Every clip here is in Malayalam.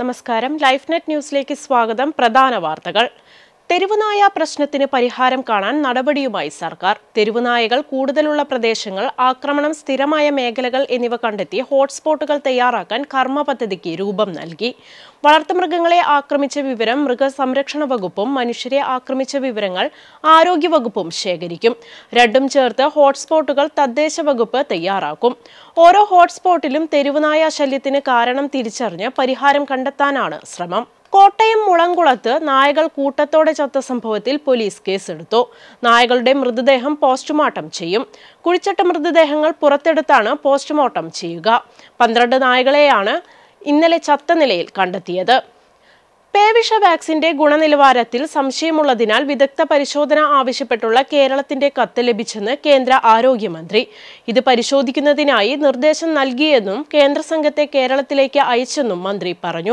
നമസ്കാരം ലൈഫ് നെറ്റ് ന്യൂസിലേക്ക് സ്വാഗതം പ്രധാന വാർത്തകൾ തെരുവുനായ പ്രശ്നത്തിന് പരിഹാരം കാണാൻ നടപടിയുമായി സർക്കാർ തെരുവുനായകൾ കൂടുതലുള്ള പ്രദേശങ്ങൾ ആക്രമണം സ്ഥിരമായ മേഖലകൾ എന്നിവ കണ്ടെത്തി ഹോട്ട്സ്പോട്ടുകൾ തയ്യാറാക്കാൻ കർമ്മ പദ്ധതിക്ക് രൂപം നൽകി വളർത്തുമൃഗങ്ങളെ ആക്രമിച്ച വിവരം മൃഗസംരക്ഷണ വകുപ്പും മനുഷ്യരെ ആക്രമിച്ച വിവരങ്ങൾ ആരോഗ്യവകുപ്പും ശേഖരിക്കും രണ്ടും ചേർത്ത് ഹോട്ട്സ്പോട്ടുകൾ തദ്ദേശ വകുപ്പ് തയ്യാറാക്കും ഓരോ ഹോട്ട്സ്പോട്ടിലും തെരുവുനായ ശല്യത്തിന് കാരണം തിരിച്ചറിഞ്ഞ് പരിഹാരം കണ്ടെത്താനാണ് ശ്രമം കോട്ടയം മുളങ്കുളത്ത് നായകൾ കൂട്ടത്തോടെ ചത്ത സംഭവത്തിൽ പോലീസ് കേസെടുത്തു നായകളുടെ മൃതദേഹം പോസ്റ്റ്മോർട്ടം ചെയ്യും കുഴിച്ചിട്ട മൃതദേഹങ്ങൾ പുറത്തെടുത്താണ് പോസ്റ്റ്മോർട്ടം ചെയ്യുക പന്ത്രണ്ട് നായകളെയാണ് ഇന്നലെ ചത്ത നിലയിൽ കണ്ടെത്തിയത് പേവിഷ വാക്സിന്റെ ഗുണനിലവാരത്തിൽ സംശയമുള്ളതിനാൽ വിദഗ്ധ പരിശോധന ആവശ്യപ്പെട്ടുള്ള കേരളത്തിന്റെ കത്ത് ലഭിച്ചെന്ന് കേന്ദ്ര ആരോഗ്യമന്ത്രി ഇത് പരിശോധിക്കുന്നതിനായി നിർദ്ദേശം നൽകിയെന്നും കേന്ദ്ര സംഘത്തെ കേരളത്തിലേക്ക് അയച്ചെന്നും മന്ത്രി പറഞ്ഞു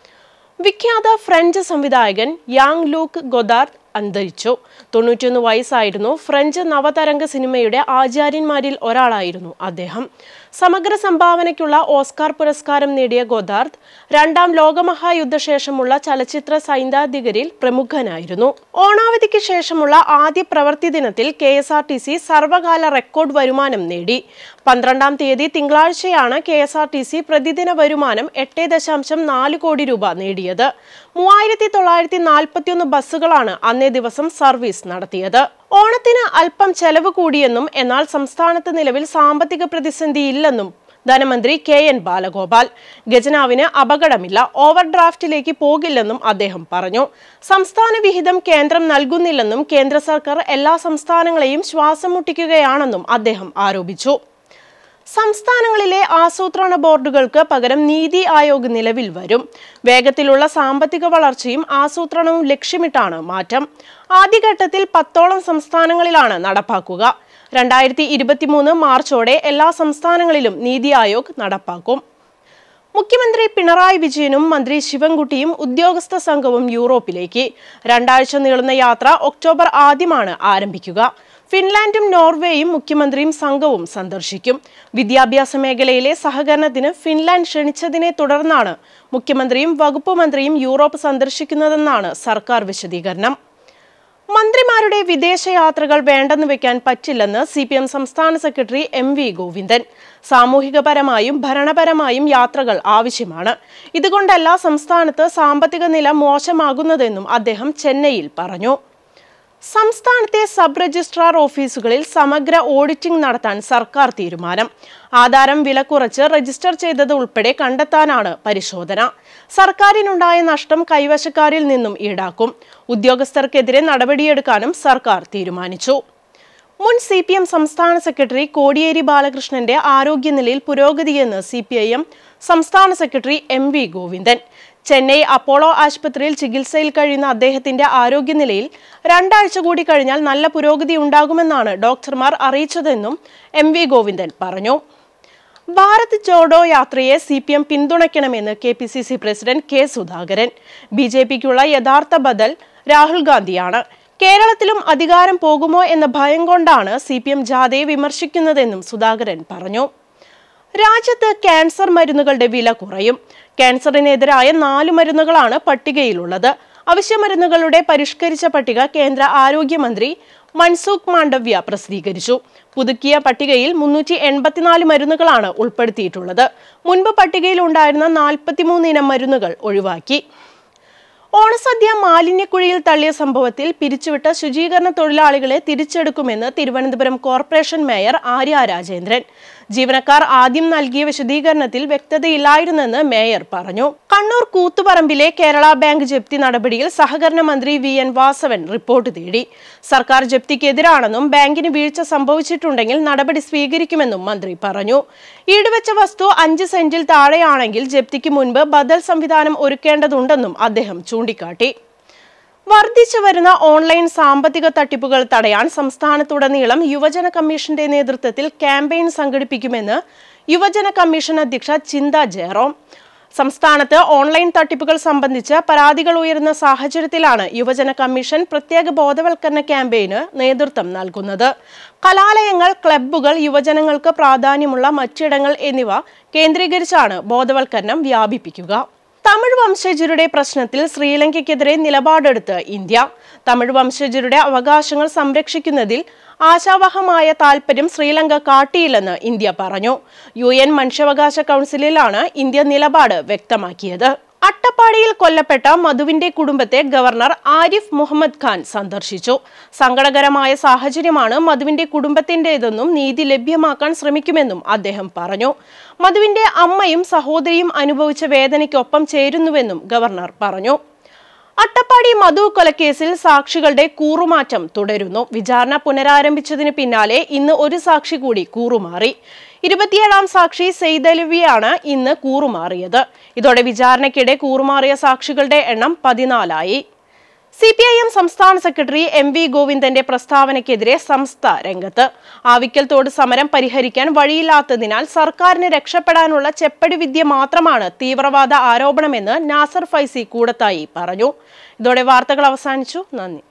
വിഖ്യാത ഫ്രഞ്ച് സംവിധായകൻ യാങ് ലൂക്ക് ഗൊദാർഡ് അന്തരിച്ചു തൊണ്ണൂറ്റിയൊന്ന് വയസ്സായിരുന്നു ഫ്രഞ്ച് നവതരംഗ സിനിമയുടെ ആചാര്യന്മാരിൽ ഒരാളായിരുന്നു അദ്ദേഹം സമഗ്ര സംഭാവനയ്ക്കുള്ള ഓസ്കാർ പുരസ്കാരം നേടിയ ഗൊദാർഡ് രണ്ടാം ലോകമഹായുദ്ധശേഷമുള്ള ചലച്ചിത്ര സൈദ്ധാന്തികരിൽ പ്രമുഖനായിരുന്നു ഓണാവധിക്ക് ശേഷമുള്ള ആദ്യ പ്രവൃത്തി ദിനത്തിൽ K S R T C സർവകാല റെക്കോർഡ് വരുമാനം നേടി പന്ത്രണ്ടാം തീയതി തിങ്കളാഴ്ചയാണ് K S R T C പ്രതിദിന വരുമാനം എട്ട് ദശാംശം നാല് കോടി രൂപ നേടിയത് മൂവായിരത്തി തൊള്ളായിരത്തി നാൽപ്പത്തിയൊന്ന് ബസ്സുകളാണ് അന്നേ ദിവസം സർവീസ് നടത്തിയത് ഓണത്തിന് അല്പം ചെലവ് കൂടിയെന്നും എന്നാൽ സംസ്ഥാനത്ത് നിലവിൽ സാമ്പത്തിക പ്രതിസന്ധി ഇല്ലെന്നും ധനമന്ത്രി കെ എൻ ബാലഗോപാൽ ഖജനാവിന് അപകടമില്ല ഓവർ ഡ്രാഫ്റ്റിലേക്ക് പോകില്ലെന്നും അദ്ദേഹം പറഞ്ഞു സംസ്ഥാന വിഹിതം കേന്ദ്രം നൽകുന്നില്ലെന്നും കേന്ദ്ര സർക്കാർ എല്ലാ സംസ്ഥാനങ്ങളെയും ശ്വാസം മുട്ടിക്കുകയാണെന്നും അദ്ദേഹം ആരോപിച്ചു സംസ്ഥാനങ്ങളിലെ ആസൂത്രണ ബോർഡുകൾക്ക് പകരം നീതി ആയോഗ് നിലവിൽ വരും വേഗത്തിലുള്ള സാമ്പത്തിക വളർച്ചയും ആസൂത്രണവും ലക്ഷ്യമിട്ടാണ് മാറ്റം ആദ്യഘട്ടത്തിൽ പത്തോളം സംസ്ഥാനങ്ങളിലാണ് നടപ്പാക്കുക രണ്ടായിരത്തി ഇരുപത്തിമൂന്ന് മാർച്ചോടെ എല്ലാ സംസ്ഥാനങ്ങളിലും നീതി ആയോഗ് നടപ്പാക്കും മുഖ്യമന്ത്രി പിണറായി വിജയനും മന്ത്രി ശിവൻകുട്ടിയും ഉദ്യോഗസ്ഥ സംഘവും യൂറോപ്പിലേക്ക് രണ്ടാഴ്ച നീളുന്ന യാത്ര ഒക്ടോബർ ആദ്യമാണ് ആരംഭിക്കുക ഫിൻലാൻഡും നോർവേയും മുഖ്യമന്ത്രിയും സംഘവും സന്ദർശിക്കും വിദ്യാഭ്യാസ മേഖലയിലെ സഹകരണത്തിന് ഫിൻലാൻഡ് ക്ഷണിച്ചതിനെ തുടർന്നാണ് മുഖ്യമന്ത്രിയും വകുപ്പ് മന്ത്രിയും യൂറോപ്പ് സന്ദർശിക്കുന്നതെന്നാണ് സർക്കാർ വിശദീകരണം മന്ത്രിമാരുടെ വിദേശയാത്രകൾ വേണ്ടെന്ന് വെക്കാൻ പറ്റില്ലെന്ന് സി പി എം സംസ്ഥാന സെക്രട്ടറി എം വി ഗോവിന്ദൻ സാമൂഹികപരമായും ഭരണപരമായും യാത്രകൾ ആവശ്യമാണ് ഇതുകൊണ്ടല്ല സംസ്ഥാനത്ത് സാമ്പത്തിക നില മോശമാകുന്നതെന്നും അദ്ദേഹം ചെന്നൈയിൽ പറഞ്ഞു സംസ്ഥാനത്തെ സബ് രജിസ്ട്രാർ ഓഫീസുകളിൽ സമഗ്ര ഓഡിറ്റിംഗ് നടത്താൻ സർക്കാർ തീരുമാനം ആധാരം വില കുറച്ച് രജിസ്റ്റർ ചെയ്തത് ഉൾപ്പെടെ കണ്ടെത്താനാണ് പരിശോധന സർക്കാരിനുണ്ടായ നഷ്ടം കൈവശക്കാരിൽ നിന്നും ഈടാക്കും ഉദ്യോഗസ്ഥർക്കെതിരെ നടപടിയെടുക്കാനും സർക്കാർ തീരുമാനിച്ചു മുൻ സി പി എം സംസ്ഥാന സെക്രട്ടറി കോടിയേരി ബാലകൃഷ്ണന്റെ ആരോഗ്യനിലയിൽ പുരോഗതിയെന്ന് സി പി ഐ എം സംസ്ഥാന secretary M V Govindan Chennai Apollo ആശുപത്രിയിൽ ചികിത്സയിൽ കഴിയുന്ന അദ്ദേഹത്തിന്റെ ആരോഗ്യനിലയിൽ രണ്ടാഴ്ച കൂടി കഴിഞ്ഞാൽ നല്ല പുരോഗതി ഉണ്ടാകുമെന്നാണ് ഡോക്ടർമാർ അറിയിച്ചതെന്നും എം വി ഗോവിന്ദൻ പറഞ്ഞു ഭാരത് ജോഡോ യാത്രയെ സി പി എം പിന്തുണയ്ക്കണമെന്ന് K P C C president K Sudhakaran B J പിക്കുള്ള യഥാർത്ഥ ബദൽ രാഹുൽ ഗാന്ധിയാണ് കേരളത്തിലും അധികാരം പോകുമോ എന്ന ഭയം കൊണ്ടാണ് സി പി എം ജാഥയെ വിമർശിക്കുന്നതെന്നും സുധാകരൻ പറഞ്ഞു രാജ്യത്ത് ക്യാൻസർ മരുന്നുകളുടെ വില കുറയും ക്യാൻസറിനെതിരായ നാല് മരുന്നുകളാണ് പട്ടികയിലുള്ളത് അവശ്യമരുന്നുകളുടെ പരിഷ്കരിച്ച പട്ടിക കേന്ദ്ര ആരോഗ്യമന്ത്രി മൻസുഖ് മാണ്ഡവ്യ പ്രസിദ്ധീകരിച്ചു പുതുക്കിയ പട്ടികയിൽ മുന്നൂറ്റി എൺപത്തിനാല് മരുന്നുകളാണ് ഉൾപ്പെടുത്തിയിട്ടുള്ളത് മുൻപ് പട്ടികയിൽ ഉണ്ടായിരുന്ന നാൽപ്പത്തിമൂന്ന് ഇനം മരുന്നുകൾ ഒഴിവാക്കി ഓണസദ്യ മാലിന്യക്കുഴിയിൽ തള്ളിയ സംഭവത്തിൽ പിരിച്ചുവിട്ട ശുചീകരണ തൊഴിലാളികളെ തിരിച്ചെടുക്കുമെന്ന് തിരുവനന്തപുരം കോർപ്പറേഷൻ മേയർ ആര്യ രാജേന്ദ്രൻ ജീവനക്കാർ ആദ്യം നൽകിയ വിശദീകരണത്തിൽ വ്യക്തതയില്ലായിരുന്നെന്ന് മേയർ പറഞ്ഞു കണ്ണൂർ കൂത്തുപറമ്പിലെ കേരള ബാങ്ക് ജപ്തി നടപടിയിൽ സഹകരണ മന്ത്രി വി എൻ വാസവൻ റിപ്പോർട്ട് തേടി സർക്കാർ ജപ്തിക്കെതിരാണെന്നും ബാങ്കിന് വീഴ്ച സംഭവിച്ചിട്ടുണ്ടെങ്കിൽ നടപടി സ്വീകരിക്കുമെന്നും മന്ത്രി പറഞ്ഞു ഈടുവെച്ച വസ്തു അഞ്ച് സെന്റിൽ താഴെയാണെങ്കിൽ ജപ്തിക്ക് മുൻപ് ബദൽ സംവിധാനം ഒരുക്കേണ്ടതുണ്ടെന്നും അദ്ദേഹം ചൂണ്ടിക്കാട്ടി വർദ്ധിച്ചു വരുന്ന ഓൺലൈൻ സാമ്പത്തിക തട്ടിപ്പുകൾ തടയാൻ സംസ്ഥാനത്തുടനീളം യുവജന കമ്മീഷന്റെ നേതൃത്വത്തിൽ ക്യാമ്പയിൻ സംഘടിപ്പിക്കുമെന്ന് യുവജന കമ്മീഷൻ അധ്യക്ഷ ചിന്ത ജെറോം സംസ്ഥാനത്ത് ഓൺലൈൻ തട്ടിപ്പുകൾ സംബന്ധിച്ച് പരാതികൾ ഉയരുന്ന സാഹചര്യത്തിലാണ് യുവജന കമ്മീഷൻ പ്രത്യേക ബോധവൽക്കരണ ക്യാമ്പയിന് നേതൃത്വം നൽകുന്നത് കലാലയങ്ങൾ ക്ലബ്ബുകൾ യുവജനങ്ങൾക്ക് പ്രാധാന്യമുള്ള മറ്റിടങ്ങൾ എന്നിവ കേന്ദ്രീകരിച്ചാണ് ബോധവൽക്കരണം വ്യാപിപ്പിക്കുക തമിഴ് വംശജരുടെ പ്രശ്നത്തിൽ ശ്രീലങ്കയ്ക്കെതിരെ നിലപാടെടുത്ത് ഇന്ത്യ തമിഴ് വംശജരുടെ അവകാശങ്ങൾ സംരക്ഷിക്കുന്നതിൽ ആശാവഹമായ താൽപര്യം ശ്രീലങ്ക കാട്ടിയില്ലെന്ന് ഇന്ത്യ പറഞ്ഞു യു എൻ മനുഷ്യാവകാശ കൗൺസിലിലാണ് ഇന്ത്യ നിലപാട് വ്യക്തമാക്കിയത് അട്ടപ്പാടിയിൽ കൊല്ലപ്പെട്ട മധുവിന്റെ കുടുംബത്തെ ഗവർണർ ആരിഫ് മുഹമ്മദ് ഖാൻ സന്ദർശിച്ചു സങ്കടകരമായ സാഹചര്യമാണ് മധുവിന്റെ കുടുംബത്തിന്റേതെന്നും നീതി ലഭ്യമാക്കാൻ ശ്രമിക്കുമെന്നും അദ്ദേഹം പറഞ്ഞു മധുവിന്റെ അമ്മയും സഹോദരിയും അനുഭവിച്ച വേദനയ്ക്കൊപ്പം ചേരുന്നുവെന്നും ഗവർണർ പറഞ്ഞു അട്ടപ്പാടി മധു കൊലക്കേസിൽ സാക്ഷികളുടെ കൂറുമാറ്റം തുടരുന്നു വിചാരണ പുനരാരംഭിച്ചതിന് പിന്നാലെ ഇന്ന് ഒരു സാക്ഷി കൂടി കൂറുമാറി ഇരുപത്തിയേഴാം സാക്ഷി സെയ്തലവിയാണ് ഇന്ന് കൂറുമാറിയത് ഇതോടെ വിചാരണയ്ക്കിടെ കൂറുമാറിയ സാക്ഷികളുടെ എണ്ണം പതിനാലായി സി പി ഐ എം സംസ്ഥാന സെക്രട്ടറി എം വി ഗോവിന്ദന്റെ പ്രസ്താവനയ്ക്കെതിരെ സംസ്ഥ രംഗത്ത് ആവിക്കൽ തോട് സമരം പരിഹരിക്കാൻ വഴിയില്ലാത്തതിനാൽ സർക്കാരിന് രക്ഷപ്പെടാനുള്ള ചെപ്പടി വിദ്യ മാത്രമാണ് തീവ്രവാദ ആരോപണമെന്ന് നാസർ ഫൈസി കൂടത്തായി പറഞ്ഞു ഇതോടെ വാർത്തകൾ അവസാനിച്ചു നന്ദി